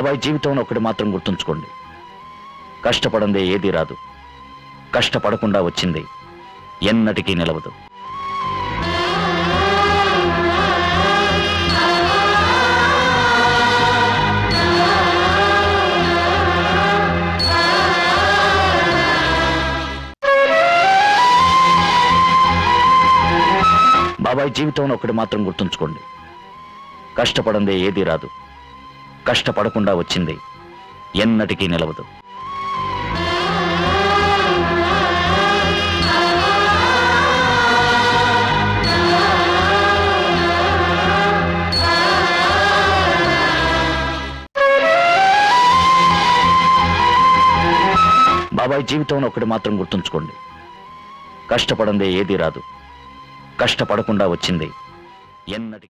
బాబాయ్ జీవితంలో ఒకటి మాత్రం గుర్తుంచుకోండి కష్టపడందే ఏదీ రాదు కష్టపడకుండా వచ్చింది ఎన్నటికీ నిలవదు బాబాయ్ జీవితంలో ఒకటి మాత్రం గుర్తుంచుకోండి కష్టపడందే ఏదీ రాదు కష్టపడకుండా వచ్చింది ఎన్నటికీ నిలవదు బాబాయ్ జీవితంలో ఒకటి మాత్రం గుర్తుంచుకోండి కష్టపడందే ఏదీ రాదు కష్టపడకుండా వచ్చింది ఎన్నటి